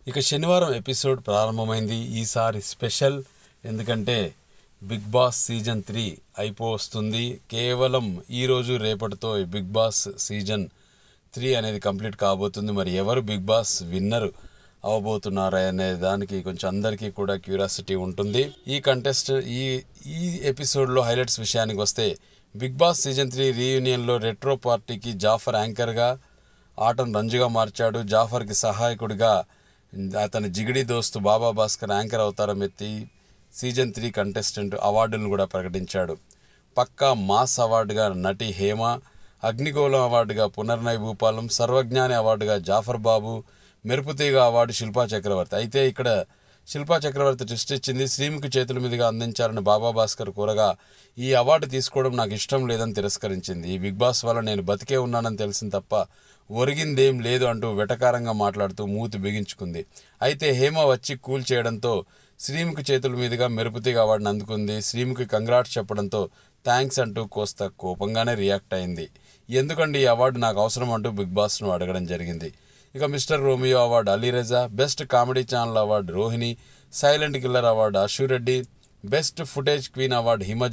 ఇక శనివారం ఎపిసోడ్ ప్రారంభమైంది ఈసారి స్పెషల్ ఎందుకంటే బిగ్ బాస్ సీజన్ త్రీ అయిపోవస్తుంది కేవలం ఈరోజు రేపటితో ఈ బిగ్ బాస్ సీజన్ త్రీ అనేది కంప్లీట్ కాబోతుంది మరి ఎవరు బిగ్ బాస్ విన్నర్ అవబోతున్నారా అనే దానికి కొంచెం అందరికీ కూడా క్యూరియాసిటీ ఉంటుంది ఈ కంటెస్ట్ ఈ ఈ ఎపిసోడ్లో హైలైట్స్ విషయానికి వస్తే బిగ్ బాస్ సీజన్ త్రీ రీయూనియన్లో రెట్రో పార్టీకి జాఫర్ యాంకర్గా ఆటను రంజుగా మార్చాడు జాఫర్కి సహాయకుడిగా అతని జిగిడి దోస్తు బాబా భాస్కర్ యాంకర్ అవతారం ఎత్తి సీజన్ త్రీ కంటెస్టెంట్ అవార్డులను కూడా ప్రకటించాడు పక్కా మాస్ అవార్డుగా నటి హేమ అగ్నిగోళం అవార్డుగా పునర్నయ్ భూపాలం సర్వజ్ఞాని అవార్డుగా జాఫర్ బాబు మెరుపుతీగ అవార్డు శిల్పా చక్రవర్తి అయితే ఇక్కడ శిల్పా చక్రవర్తి ట్విస్ట్ ఇచ్చింది శ్రీముఖి చేతుల మీదుగా అందించాలని బాబా భాస్కర్ కోరగా ఈ అవార్డు తీసుకోవడం నాకు ఇష్టం లేదని తిరస్కరించింది ఈ బిగ్ బాస్ వల్ల నేను బతికే ఉన్నానని తెలిసింది తప్ప ఒరిగిందేం లేదు అంటూ వెటకారంగా మాట్లాడుతూ మూతి బిగించుకుంది అయితే హేమ వచ్చి కూల్ చేయడంతో శ్రీముఖి చేతుల మీదుగా మెరుపుతీగ అవార్డును అందుకుంది శ్రీముఖి కంగ్రాట్స్ చెప్పడంతో థ్యాంక్స్ అంటూ కోస్త కోపంగానే రియాక్ట్ అయింది ఎందుకండి ఈ అవార్డు నాకు అవసరం అంటూ బిగ్ బాస్ను అడగడం జరిగింది ఇక mister Romeo award Alireza best comedy channel award Rohini silent killer award Ashu Reddy best footage queen award Himaja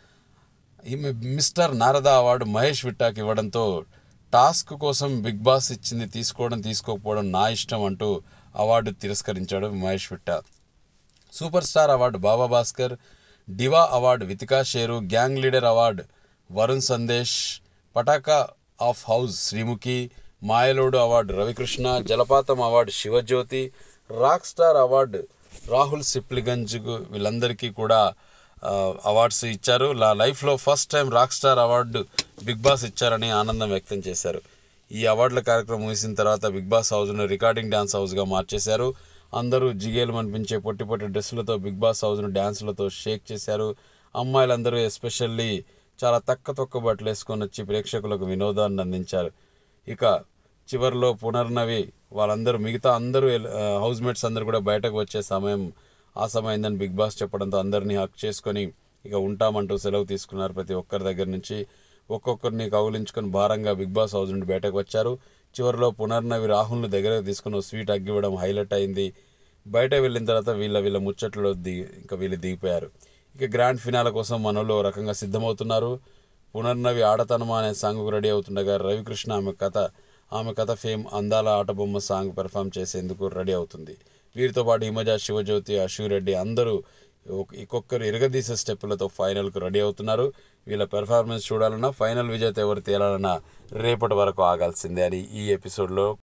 ఈమె మిస్టర్ నారద అవార్డు మహేష్ విట్టాకి ఇవ్వడంతో టాస్క్ కోసం బిగ్ బాస్ ఇచ్చింది తీసుకోవడం తీసుకోకపోవడం నా ఇష్టం అంటూ అవార్డు తిరస్కరించాడు Mahesh Vitta super star award Baba Bhaskar diva award Vithika Sheru gang leader award Varun Sandesh పటాకా ఆఫ్ హౌస్ శ్రీముఖి మాయలోడు అవార్డు రవికృష్ణ జలపాతం award Shivajyothi rock star award Rahul సిప్లిగంజ్కు వీళ్ళందరికీ కూడా ఆ, అవార్డ్స్ ఇచ్చారు నా లైఫ్లో first time rock star award Bigg Boss ఇచ్చారని ఆనందం వ్యక్తం చేశారు ఈ అవార్డుల కార్యక్రమం ముగిసిన తర్వాత బిగ్ బాస్ హౌస్ను రికార్డింగ్ డ్యాన్స్ హౌస్గా మార్చేశారు అందరూ జిగేలు అనిపించే పొట్టి పొట్టి డ్రెస్సులతో బిగ్ బాస్ హౌస్ను డ్యాన్సులతో షేక్ చేశారు అమ్మాయిలందరూ ఎస్పెషల్లీ చాలా తక్కువ తక్కువ బట్టలు వేసుకొని వచ్చి ప్రేక్షకులకు వినోదాన్ని అందించారు ఇక చివరిలో పునర్నవి వాళ్ళందరూ మిగతా అందరూ హౌస్ మేట్స్ అందరూ కూడా బయటకు వచ్చే సమయం ఆ సమయం బిగ్ బాస్ చెప్పడంతో అందరినీ హక్ చేసుకొని ఇక ఉంటామంటూ సెలవు తీసుకున్నారు ప్రతి ఒక్కరి దగ్గర నుంచి ఒక్కొక్కరిని కౌలించుకొని భారంగా బిగ్ బాస్ హౌస్ నుండి బయటకు వచ్చారు చివరిలో పునర్నవి రాహుల్ని దగ్గరకు తీసుకుని ఓ స్వీట్ అగ్గివ్వడం హైలైట్ అయింది బయట వెళ్ళిన తర్వాత వీళ్ళ వీళ్ళ ముచ్చట్లో దిగి ఇంకా వీళ్ళు దిగిపోయారు ఇక గ్రాండ్ ఫినాల కోసం మనలో ఓ రకంగా సిద్ధమవుతున్నారు పునర్నవి ఆడతనమా అనే సాంగ్కు రెడీ అవుతుండగా రవికృష్ణ ఆమె కథ ఆమె Katha fame Andala Aatabomma song perform చేసేందుకు రెడీ అవుతుంది వీరితో పాటు హిమజ శివజ్యోతి అశురెడ్డి అందరూ ఒక- ఒక్కొక్కరు ఇరగదీసే స్టెప్పులతో ఫైనల్కు రెడీ అవుతున్నారు వీళ్ళ పెర్ఫార్మెన్స్ చూడాలన్నా ఫైనల్ విజేత ఎవరు తేలాలన్నా రేపటి వరకు ఆగాల్సిందే అని ఈ ఎపిసోడ్లో